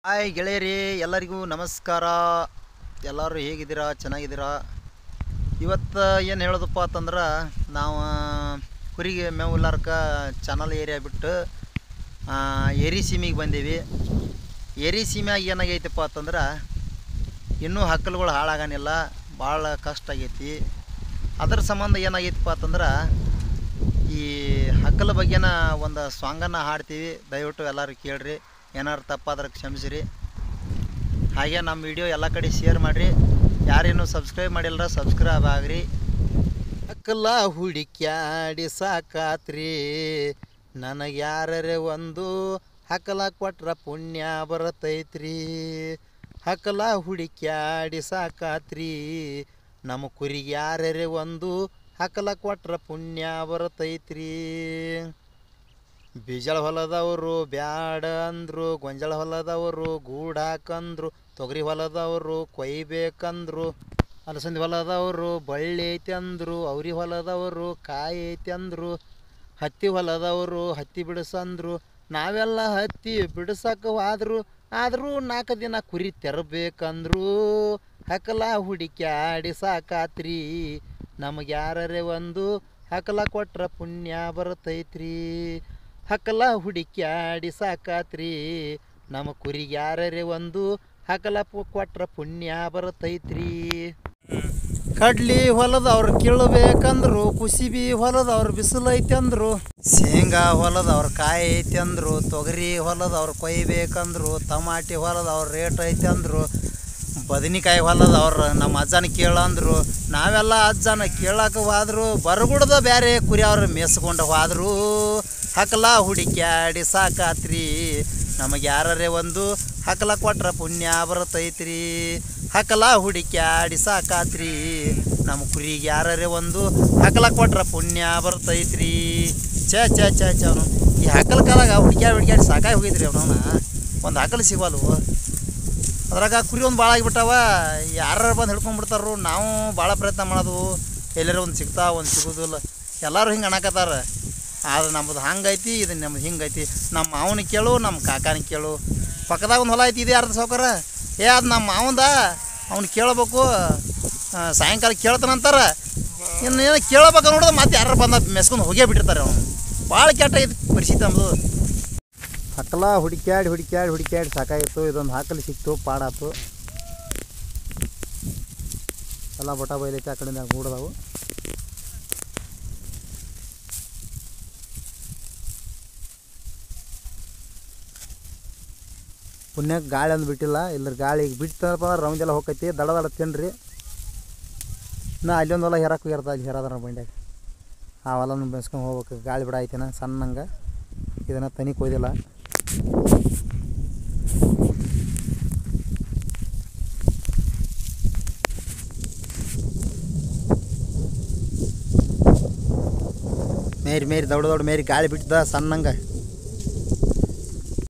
hi ಗೆಳೆಯರಿ ಎಲ್ಲರಿಗೂ ನಮಸ್ಕಾರ ಎಲ್ಲರೂ ಹೇಗಿದ್ದೀರಾ ಚೆನ್ನಾಗಿದ್ದೀರಾ ಇವತ್ತು ಏನು ಹೇಳೋದಪ್ಪ ಅಂತಂದ್ರೆ ನಾವು ಕುರಿಗೆ ಮೇವುಲಾರ್ಕ ಚಾನಲ್ ಏರಿಯಾ ಬಿಟ್ಟು ಆ, ಏರಿ ಸೀಮೆಗೆ ಬಂದೀವಿ ಏರಿ ಸೀಮ್ಯಾಗ ಏನಾಗೈತಪ್ಪ ಅಂತಂದ್ರೆ ಇನ್ನೂ ಹಕ್ಕಲುಗಳು ಹಾಳಾಗನಿಲ್ಲ ಭಾಳ ಕಷ್ಟ ಆಗೈತಿ ಅದ್ರ ಸಂಬಂಧ ಏನಾಗೈತಪ್ಪ ಅಂತಂದ್ರೆ ಈ ಹಕ್ಕಲ ಬಗ್ಗೆನ ಒಂದು ಸಾಂಗನ್ನು ಹಾಡ್ತೀವಿ ದಯವಿಟ್ಟು ಎಲ್ಲರೂ ಕೇಳ್ರಿ ಏನಾರು ತಪ್ಪಾದ್ರೆ ಕ್ಷಮಿಸಿರಿ ಹಾಗೆ ನಮ್ಮ ವಿಡಿಯೋ ಎಲ್ಲ ಕಡೆ ಶೇರ್ ಮಾಡಿರಿ ಯಾರೇನು ಸಬ್ಸ್ಕ್ರೈಬ್ ಮಾಡಿಲ್ಲ ಸಬ್ಸ್ಕ್ರೈಬ್ ಆಗ್ರಿ ಹಕ್ಕಲ ಹುಡುಕ್ಯಾಡಿ ಸಾಕಾತ್ರಿ ನನಗೆ ಯಾರರೆ ಒಂದು ಹಕ್ಕಲ ಕೊಟ್ರ ಪುಣ್ಯ ಬರತೈತ್ರಿ ಹಕ್ಕಲ ಹುಡುಕ್ಯಾಡಿ ಸಾಕಾತ್ರಿ ನಮ್ಮ ಕುರಿಗೆ ಯಾರರೆ ಒಂದು ಹಕ್ಕಲ ಕೊಟ್ರ ಪುಣ್ಯ ಬರತೈತ್ರಿ ಬೀಜಳ ಹೊಲದವರು ಬ್ಯಾಡ ಅಂದ್ರು ಗೊಂಜಾಳ ಹೊಲದವರು ಗೂಡು ಹಾಕಂದ್ರು ತೊಗರಿ ಹೊಲದವರು ಕೊಯ್ಬೇಕಂದ್ರು ಅಲಸಂದಿ ಹೊಲದವರು ಬಳ್ಳಿ ಐತಿ ಅಂದ್ರು ಅವ್ರಿ ಹೊಲದವರು ಕಾಯಿ ಐತಿ ಅಂದ್ರು ಹತ್ತಿ ಹೊಲದವರು ಹತ್ತಿ ಬಿಡಿಸಂದ್ರು ನಾವೆಲ್ಲ ಹತ್ತಿ ಬಿಡಿಸಕ್ಕೆ ಹೋದ್ರು ಆದರೂ ನಾಲ್ಕು ದಿನ ಕುರಿ ತೆರಬೇಕಂದ್ರು ಹಕಲ ಹುಡುಕ್ಯಾಡಿ ಸಾಕಾತ್ರಿ ನಮಗೆ ಯಾರರೆ ಒಂದು ಹಕಲ ಕೊಟ್ರ ಪುಣ್ಯ ಬರ್ತೈತ್ರಿ ಹಕಲ ಹುಡುಕ್ಯಾಡಿ ಸಾಕಾತ್ರಿ ನಮ್ಮ ಕುರಿಗೆ ಯಾರರೆ ಒಂದು ಹಕಲ ಪು- ಕೊಟ್ರ ಪುಣ್ಯ ಬರ್ತೈತ್ರಿ ಕಡ್ಲಿ ಹೊಲದವ್ರು ಕೀಳ್ಬೇಕಂದ್ರು ಕುಸಿಬಿ ಹೊಲದವ್ರು ಬಿಸಿಲು ಐತಿ ಅಂದ್ರು ಶೇಂಗಾ ಹೊಲದವ್ರು ಕಾಯಿ ಐತಿ ಅಂದ್ರು ತೊಗರಿ ಹೊಲದವ್ರು ಕೊಯ್ಬೇಕಂದ್ರು ಟಮಾಟಿ ಹೊಲದವ್ರು ರೇಟ್ ಐತಿ ಅಂದ್ರು ಬದನಿಕಾಯಿ ಹೊಲದವ್ರು ನಮ್ಮ ಅಜ್ಜನ ಕೇಳಂದ್ರು ನಾವೆಲ್ಲ ಅಜ್ಜನ ಕೇಳಕ್ಕೆ ಹೋದ್ರು ಬರಗುಡ್ದ ಬೇರೆ ಕುರಿಯವ್ರು ಮೇಸ್ಕೊಂಡು ಹೋದ್ರು ಹಕಲ ಹುಡುಕ್ಯಾಡಿ ಸಾಕಾತ್ರಿ ನಮಗೆ ಯಾರೇ ಒಂದು ಹಕಲ ಕೊಟ್ರ ಪುಣ್ಯ ಬರ್ತೈತ್ರಿ ಹಕಲ ಹುಡುಕ್ಯಾಡಿ ಸಾಕಾತ್ರಿ ನಮ್ಮ ಕುರಿಗೆ ಯಾರೇ ಒಂದು ಹಕಲ ಕೊಟ್ರ ಪುಣ್ಯ ಬರ್ತೈತ್ರಿ ಛೇ ಛೇ ಛೇ ಛೇ ಅವನು ಈ ಹಕಲ ಕಾಲಾಗ ಹುಡುಕ್ಯಾಡಿ ಹುಡುಕ್ಯಾಡಿ ಸಾಕಾಗಿ ಹೋಗಿದ್ರಿ ಅವನವನ ಒಂದು ಹಕಲು ಸಿಗವಲ್ವು ಅದ್ರಾಗ ಕುರಿ ಒಂದು ಭಾಳ ಆಗಿಬಿಟ್ಟಾವ ಯಾರು ಬಂದು ಹಿಡ್ಕೊಂಡ್ಬಿಡ್ತಾರು ನಾವು ಭಾಳ ಪ್ರಯತ್ನ ಮಾಡೋದು ಎಲ್ಲಾರ ಒಂದು ಸಿಗ್ತಾವ ಒಂದು ಸಿಗೋದಿಲ್ಲ ಎಲ್ಲರೂ ಹಿಂಗೆ ಅನ್ನಕತ್ತಾರ ಆದ್ರೆ ನಮ್ಮದು ಹಂಗೈತಿ ಇದು ನಮ್ದು ಹಿಂಗೈತಿ ನಮ್ಮ ಮಾವನಿಗೆ ಕೇಳು ನಮ್ಮ ಕಾಕಾನಿಗೆ ಕೇಳು ಪಕ್ಕದಾಗ ಒಂದು ಹೊಲ ಐತಿ ಇದೆ ಅರ್ಧ ಸಾವ್ಕಾರ ಏ ಅದು ನಮ್ಮ ಮಾವಂದ ಅವ್ನು ಕೇಳಬೇಕು ಆ, ಸಾಯಂಕಾಲ ಕೇಳ್ತಾನಂತಾರ ಇನ್ನು ಏನೋ ಕೇಳಬೇಕು ನೋಡಿದ್ರೆ ಮತ್ತೆ ಯಾರು ಬಂದ ಮೆಸ್ಕೊಂಡು ಹೋಗೇ ಬಿಟ್ಟಿರ್ತಾರೆ ಅವನು ಭಾಳ ಕೆಟ್ಟ ಐತಿ ಪರಿಸ್ಥಿತಿ ನಮ್ಮದು ಹಕ್ಕಲ ಹುಡುಕ್ಯಾಡಿ ಹುಡುಕ್ಯಾಡಿ ಹುಡುಕ್ಯಾಡಿ ಸಾಕಾಗಿತ್ತು ಇದೊಂದು ಹಾಕಲು ಸಿಕ್ತು ಪಾಡಾತು ಎಲ್ಲ ಬಟ ಬೈಲೈತೆ ಆ ಕಡೆಯಿಂದ ಗೂಡದವು ಪುಣ್ಯಕ್ಕೆ ಗಾಳಿ ಅಂದು ಬಿಟ್ಟಿಲ್ಲ ಇಲ್ಲರ ಗಾಳಿ ಈಗ ಬಿಡ್ತಪ್ಪ ಅಂದ್ರೆ ರೌಂಡ್ ಎಲ್ಲ ಹೋಗೈತಿ ದಡ ದಡ ತಿನ್ರಿ ನಾ ಅಲ್ಲೊಂದು ಹೊಲ ಹೆರಕ್ಕೆ ಹೋಗಿರ್ತ ಅಲ್ಲಿ ಹೆರದ್ರ ಬಂಡ್ಯಾಗ ಆ ಹೊಲನ ಬೆನ್ಸ್ಕೊಂಡು ಹೋಗ್ಬೇಕು ಗಾಳಿ ಬಿಡ ಐತೆನ ಸಣ್ಣಂಗೆ ಇದನ್ನು ತನಿ ಕೊಯ್ದಿಲ್ಲ ಮೇರಿ ಮೇರಿ ದೊಡ್ಡ ದೊಡ್ಡ ಮೇರಿ ಗಾಳಿ ಬಿಟ್ಟದ ಸಣ್ಣಂಗೆ